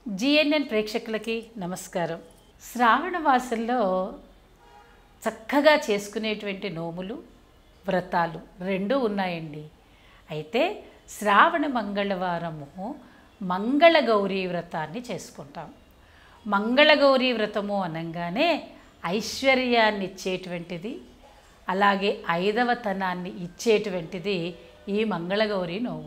GNN ప్రేక్షకులకి నమస్కారం శ్రావణ మాసంలో చక్కగా చేసుకునేటువంటి నోములు వ్రతాలు రెండూ ఉన్నాయండి అయితే శ్రావణ మంగళవారము మంగళగౌరీ వ్రతాన్ని చేసుకుంటాం మంగళగౌరీ వ్రతము అనగానే ఐశ్వర్యాన్ని ఇచ్చేటువంటిది అలాగే ఐదవతనాన్ని ఇచ్చేటువంటిది ఈ మంగళగౌరి నోము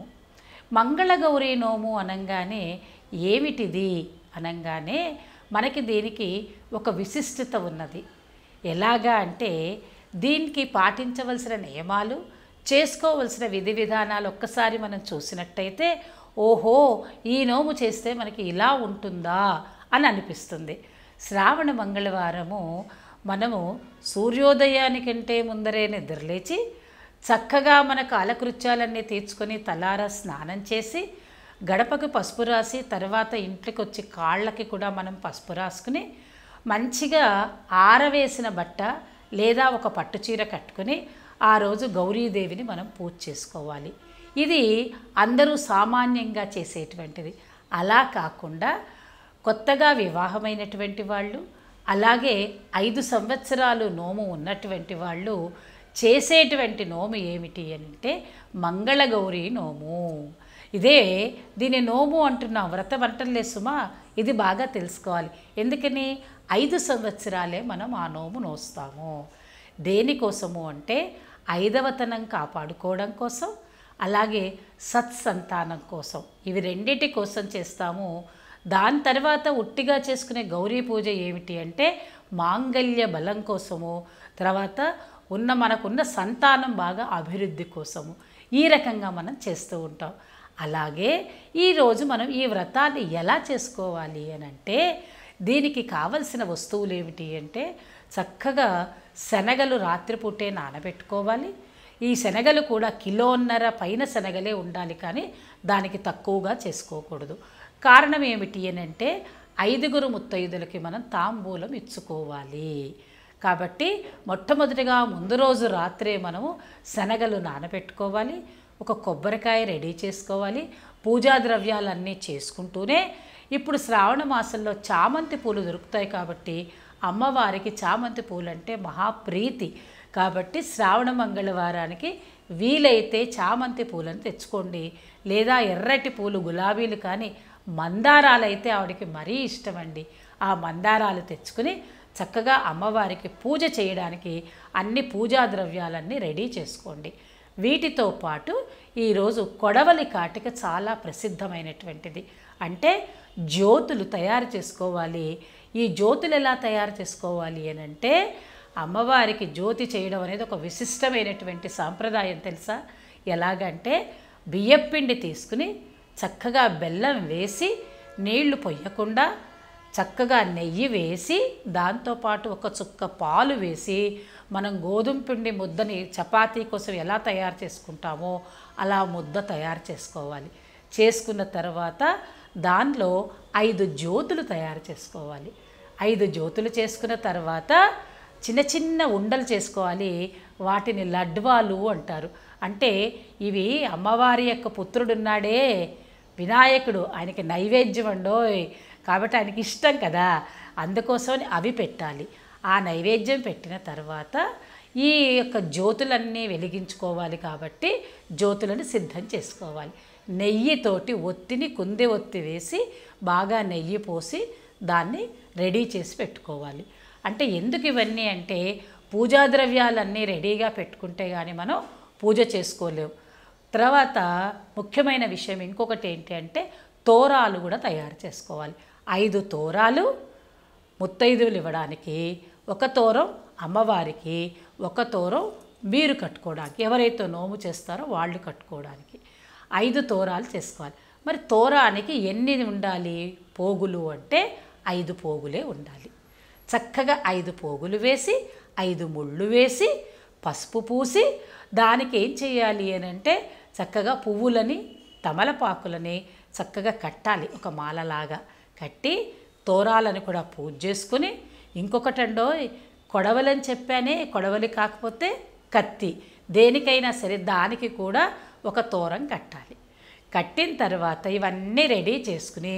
మంగళగౌరి నోము అనగానే ఏమిటిది అనగానే మనకి దీనికి ఒక విశిష్టత ఉన్నది ఎలాగా అంటే దీనికి పాటించవలసిన నియమాలు చేసుకోవలసిన విధి విధానాలు ఒక్కసారి మనం చూసినట్టయితే ఓహో ఈ నోము చేస్తే మనకి ఇలా ఉంటుందా అని అనిపిస్తుంది శ్రావణ మంగళవారము మనము సూర్యోదయానికంటే ముందరే నిద్రలేచి చక్కగా మన కాలకృత్యాలన్నీ తీర్చుకొని తలారా స్నానం చేసి గడపకు పసుపు రాసి తర్వాత ఇంట్లోకి వచ్చి కాళ్ళకి కూడా మనం పసుపు రాసుకుని మంచిగా ఆరవేసిన బట్ట లేదా ఒక పట్టు చీర కట్టుకుని ఆ రోజు గౌరీదేవిని మనం పూజ చేసుకోవాలి ఇది అందరూ సామాన్యంగా చేసేటువంటిది అలా కాకుండా కొత్తగా వివాహమైనటువంటి వాళ్ళు అలాగే ఐదు సంవత్సరాలు నోము ఉన్నటువంటి వాళ్ళు చేసేటువంటి నోము ఏమిటి అంటే మంగళగౌరి నోము ఇదే దీని నోము అంటున్నాం వ్రతం అంటలే సుమా ఇది బాగా తెలుసుకోవాలి ఎందుకని ఐదు సంవత్సరాలే మనం ఆ నోము నోస్తాము దేనికోసము అంటే ఐదవతనం కాపాడుకోవడం కోసం అలాగే సత్సంతానం కోసం ఇవి రెండిటి కోసం చేస్తాము దాని తర్వాత ఉట్టిగా చేసుకునే గౌరీ పూజ ఏమిటి అంటే మాంగళ్య బలం కోసము తర్వాత ఉన్న మనకున్న సంతానం బాగా అభివృద్ధి కోసము ఈ రకంగా మనం చేస్తూ ఉంటాం అలాగే ఈరోజు మనం ఈ వ్రతాన్ని ఎలా చేసుకోవాలి అని అంటే దీనికి కావలసిన వస్తువులు ఏమిటి అంటే చక్కగా శనగలు రాత్రిపూటే నానబెట్టుకోవాలి ఈ శనగలు కూడా కిలోన్నర పైన శనగలే ఉండాలి కానీ దానికి తక్కువగా చేసుకోకూడదు కారణం ఏమిటి అని అంటే ఐదుగురు ముత్తైదులకి మనం తాంబూలం ఇచ్చుకోవాలి కాబట్టి మొట్టమొదటిగా ముందు రోజు రాత్రే మనము శనగలు నానబెట్టుకోవాలి ఒక కొబ్బరికాయ రెడీ చేసుకోవాలి పూజా ద్రవ్యాలన్నీ చేసుకుంటూనే ఇప్పుడు శ్రావణ మాసంలో చామంతి పూలు దొరుకుతాయి కాబట్టి అమ్మవారికి చామంతి పూలు అంటే మహాప్రీతి కాబట్టి శ్రావణ మంగళవారానికి వీలైతే చామంతి పూలను తెచ్చుకోండి లేదా ఎర్రటి పూలు గులాబీలు కానీ మందారాలు అయితే ఆవిడకి మరీ ఇష్టమండి ఆ మందారాలు తెచ్చుకుని చక్కగా అమ్మవారికి పూజ చేయడానికి అన్ని పూజా ద్రవ్యాలన్నీ రెడీ చేసుకోండి వీటితో పాటు ఈరోజు కొడవలి కాటిక చాలా ప్రసిద్ధమైనటువంటిది అంటే జ్యోతులు తయారు చేసుకోవాలి ఈ జ్యోతులు ఎలా తయారు చేసుకోవాలి అని అంటే అమ్మవారికి జ్యోతి చేయడం అనేది ఒక విశిష్టమైనటువంటి సాంప్రదాయం తెలుసా ఎలాగంటే బియ్యపిండి తీసుకుని చక్కగా బెల్లం వేసి నీళ్లు పొయ్యకుండా చక్కగా నెయ్యి వేసి దాంతోపాటు ఒక చుక్క పాలు వేసి మనం గోధుమ పిండి ముద్దని చపాతీ కోసం ఎలా తయారు చేసుకుంటామో అలా ముద్ద తయారు చేసుకోవాలి చేసుకున్న తర్వాత దానిలో ఐదు జ్యోతులు తయారు చేసుకోవాలి ఐదు జ్యోతులు చేసుకున్న తర్వాత చిన్న చిన్న ఉండలు చేసుకోవాలి వాటిని లడ్వాలు అంటారు అంటే ఇవి అమ్మవారి యొక్క పుత్రుడున్నాడే వినాయకుడు ఆయనకి నైవేద్యం అండోయ్ కాబట్టి ఆయనకి ఇష్టం కదా అందుకోసమని అవి పెట్టాలి ఆ నైవేద్యం పెట్టిన తర్వాత ఈ యొక్క జ్యోతులన్నీ వెలిగించుకోవాలి కాబట్టి జ్యోతులను సిద్ధం చేసుకోవాలి నెయ్యితోటి ఒత్తిని కుంది ఒత్తి వేసి బాగా నెయ్యి పోసి దాన్ని రెడీ చేసి పెట్టుకోవాలి అంటే ఎందుకు ఇవన్నీ అంటే పూజా ద్రవ్యాలన్నీ రెడీగా పెట్టుకుంటే కానీ మనం పూజ చేసుకోలేము తర్వాత ముఖ్యమైన విషయం ఇంకొకటి ఏంటి అంటే తోరాలు కూడా తయారు చేసుకోవాలి ఐదు తోరాలు ముత్తైదువులు ఇవ్వడానికి ఒక తోరం అమ్మవారికి ఒక తోరం మీరు కట్టుకోవడానికి ఎవరైతే నోము చేస్తారో వాళ్ళు కట్టుకోవడానికి ఐదు తోరాలు చేసుకోవాలి మరి తోరానికి ఎన్ని ఉండాలి పోగులు అంటే ఐదు పోగులే ఉండాలి చక్కగా ఐదు పోగులు వేసి ఐదు ముళ్ళు వేసి పసుపు పూసి దానికి ఏం చేయాలి అని అంటే చక్కగా పువ్వులని తమలపాకులని చక్కగా కట్టాలి ఒక మాలలాగా కట్టి తోరాలను కూడా పూజ చేసుకుని ఇంకొకటండో కొడవలని చెప్పానే కొడవలి కాకపోతే కత్తి దేనికైనా సరే దానికి కూడా ఒక తోరం కట్టాలి కట్టిన తర్వాత ఇవన్నీ రెడీ చేసుకుని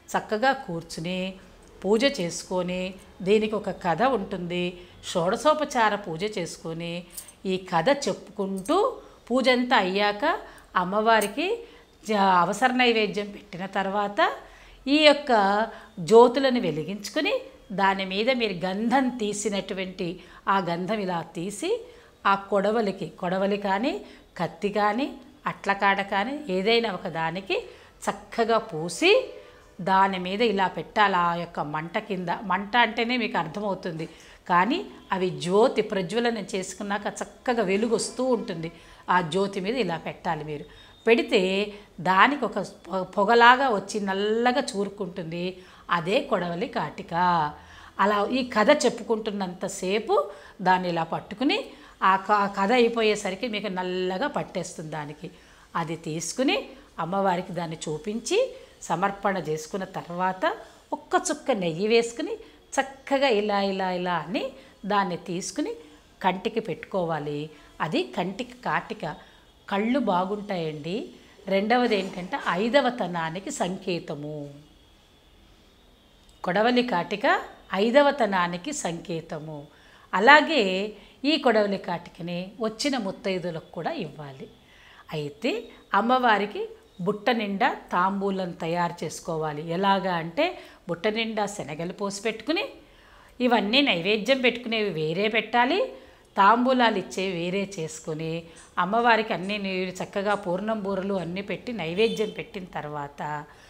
చక్కగా కూర్చుని పూజ చేసుకొని దీనికి ఒక కథ ఉంటుంది షోడశోపచార పూజ చేసుకొని ఈ కథ చెప్పుకుంటూ పూజ అంతా అయ్యాక అమ్మవారికి జ- అవసర నైవేద్యం పెట్టిన తర్వాత ఈ యొక్క జ్యోతులను వెలిగించుకుని దాని మీద మీరు గంధం తీసినటువంటి ఆ గంధం ఇలా తీసి ఆ కొడవలికి కొడవలి కానీ కత్తి కానీ అట్లకాడ కానీ ఏదైనా ఒక దానికి చక్కగా పూసి దాని మీద ఇలా పెట్టాలి ఆ యొక్క మంట కింద మంట అంటేనే మీకు అర్థమవుతుంది కానీ అవి జ్యోతి ప్రజ్వలనం చేసుకున్నాక చక్కగా వెలుగు వస్తూ ఉంటుంది ఆ జ్యోతి మీద ఇలా పెట్టాలి మీరు పెడితే దానికి ఒక పొ- పొగలాగా వచ్చి నల్లగా చూరుకుంటుంది అదే కొడవలి కాటిక అలా ఈ కథ చెప్పుకుంటున్నంతసేపు దాన్ని ఇలా పట్టుకుని ఆ క- కథ అయిపోయేసరికి మీకు నల్లగా పట్టేస్తుంది దానికి అది తీసుకుని అమ్మవారికి దాన్ని చూపించి సమర్పణ చేసుకున్న తర్వాత ఒక్క చుక్క నెయ్యి వేసుకుని చక్కగా ఇలా ఇలా ఇలా అని దాన్ని తీసుకుని కంటికి పెట్టుకోవాలి అది కంటికి కాటిక కళ్ళు బాగుంటాయండి రెండవది ఏంటంటే ఐదవ తనానికి సంకేతము కొడవలి కాటిక ఐదవతనానికి సంకేతము అలాగే ఈ కొడవలి కాటికని వచ్చిన ముత్తైదులకు కూడా ఇవ్వాలి అయితే అమ్మవారికి బుట్ట నిండా తాంబూలం తయారు చేసుకోవాలి ఎలాగా అంటే బుట్ట నిండా శనగలు పోసి పెట్టుకుని ఇవన్నీ నైవేద్యం పెట్టుకునేవి వేరే పెట్టాలి తాంబూలాలు ఇచ్చేవి వేరే చేసుకొని అమ్మవారికి అన్నీ నీరు చక్కగా పూర్ణం బూరలు అన్నీ పెట్టి నైవేద్యం పెట్టిన తర్వాత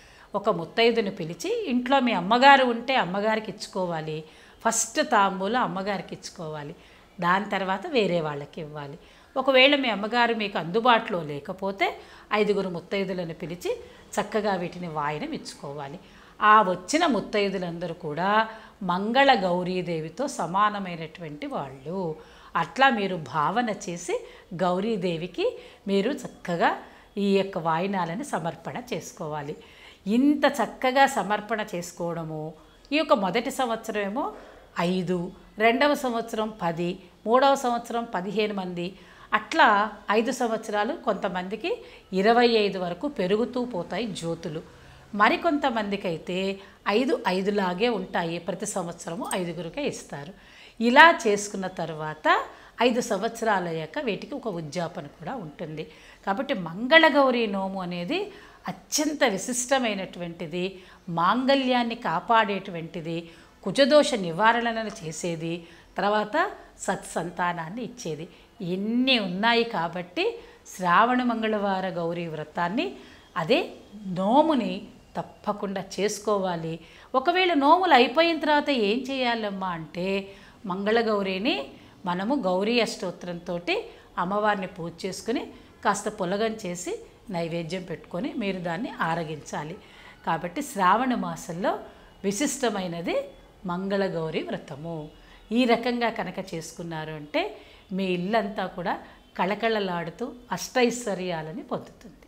ఒక ముత్తైదుని పిలిచి ఇంట్లో మీ అమ్మగారు ఉంటే అమ్మగారికి ఇచ్చుకోవాలి ఫస్ట్ తాంబూలం అమ్మగారికి ఇచ్చుకోవాలి దాని తర్వాత వేరే వాళ్ళకి ఇవ్వాలి ఒకవేళ మీ అమ్మగారు మీకు అందుబాటులో లేకపోతే ఐదుగురు ముత్తైదులను పిలిచి చక్కగా వీటిని వాయనం ఇచ్చుకోవాలి ఆ వచ్చిన ముత్తైదులందరూ కూడా మంగళ గౌరీదేవితో సమానమైనటువంటి వాళ్ళు అట్లా మీరు భావన చేసి గౌరీదేవికి మీరు చక్కగా ఈ యొక్క వాయినాలను సమర్పణ చేసుకోవాలి ఇంత చక్కగా సమర్పణ చేసుకోవడము ఈ యొక్క మొదటి సంవత్సరం ఏమో ఐదు రెండవ సంవత్సరం పది మూడవ సంవత్సరం పదిహేను మంది అట్లా ఐదు సంవత్సరాలు కొంతమందికి ఇరవై ఐదు వరకు పెరుగుతూ పోతాయి జ్యోతులు మరికొంతమందికి అయితే ఐదు ఐదులాగే ఉంటాయి ప్రతి సంవత్సరము ఐదుగురికే ఇస్తారు ఇలా చేసుకున్న తర్వాత ఐదు సంవత్సరాల అయ్యాక వీటికి ఒక ఉద్యాపన కూడా ఉంటుంది కాబట్టి మంగళగౌరి నోము అనేది అత్యంత విశిష్టమైనటువంటిది మాంగళ్యాన్ని కాపాడేటువంటిది కుజదోష నివారణలను చేసేది తర్వాత సత్సంతానాన్ని ఇచ్చేది ఎన్ని ఉన్నాయి కాబట్టి శ్రావణ మంగళవార గౌరీ వ్రతాన్ని అదే నోముని తప్పకుండా చేసుకోవాలి ఒకవేళ నోములు అయిపోయిన తర్వాత ఏం చేయాలమ్మా అంటే మంగళగౌరిని మనము గౌరీ అష్టోత్తరంతో అమ్మవారిని పూజ చేసుకుని కాస్త పులగం చేసి నైవేద్యం పెట్టుకొని మీరు దాన్ని ఆరగించాలి కాబట్టి శ్రావణ మాసంలో విశిష్టమైనది మంగళగౌరి వ్రతము ఈ రకంగా కనుక చేసుకున్నారు అంటే మీ ఇల్లంతా కూడా కళకళలాడుతూ అష్టైశ్వర్యాలని పొందుతుంది